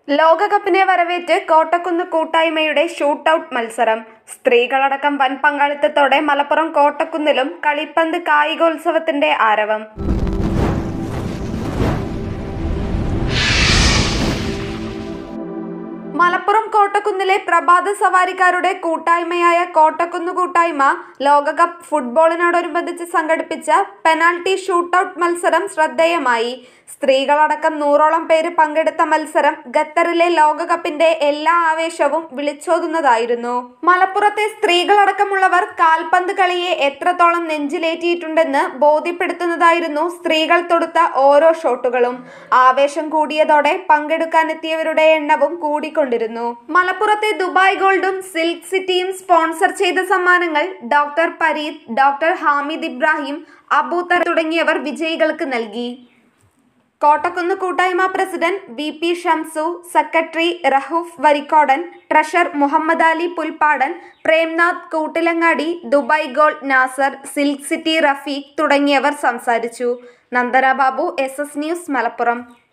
ലോകകപ്പിനെ വരവേറ്റ് കോട്ടക്കുന്ന് കൂട്ടായ്മയുടെ ഷൂട്ടൌട്ട് മത്സരം സ്ത്രീകളടക്കം വൻ പങ്കാളിത്തത്തോടെ മലപ്പുറം കോട്ടക്കുന്നിലും കളിപ്പന്ത് കായികോത്സവത്തിന്റെ ആരവം മലപ്പുറം കോട്ടക്കുന്നിലെ പ്രഭാത സവാരിക്കാരുടെ കൂട്ടായ്മയായ കോട്ടക്കുന്ന് കൂട്ടായ്മ ലോകകപ്പ് ഫുട്ബോളിനോടനുബന്ധിച്ച് സംഘടിപ്പിച്ച പെനാൽറ്റി ഷൂട്ടൌട്ട് മത്സരം ശ്രദ്ധേയമായി സ്ത്രീകളടക്കം നൂറോളം പേര് പങ്കെടുത്ത മത്സരം ഖത്തറിലെ ലോകകപ്പിന്റെ എല്ലാ ആവേശവും വിളിച്ചോതുന്നതായിരുന്നു മലപ്പുറത്തെ സ്ത്രീകളടക്കമുള്ളവർ കാൽപന്ത് കളിയെ എത്രത്തോളം നെഞ്ചിലേറ്റിയിട്ടുണ്ടെന്ന് ബോധ്യപ്പെടുത്തുന്നതായിരുന്നു സ്ത്രീകൾ തൊടുത്ത ഓരോ ഷോട്ടുകളും ആവേശം കൂടിയതോടെ പങ്കെടുക്കാനെത്തിയവരുടെ എണ്ണവും കൂടിക്കൊണ്ടിരുന്നു മലപ്പുറത്തെ ദുബായ് ഗോൾഡും സിൽക്ക് സിറ്റിയും സ്പോൺസർ ചെയ്ത സമ്മാനങ്ങൾ ഡോക്ടർ പരീത് ഡോക്ടർ ഹാമിദ് ഇബ്രാഹിം അബൂത്തർ തുടങ്ങിയവർ വിജയികൾക്ക് നൽകി കോട്ടക്കുന്ന് കൂട്ടായ്മ president V P Shamsu secretary Rahoof Varikkodan treasurer Muhammad Ali Pulpadan Premnath Koottilangadi Dubai gold Nasar silk city Rafeeq തുടങ്ങിയവർ സംസാരിച്ചു Nandana Babu S S news Malappuram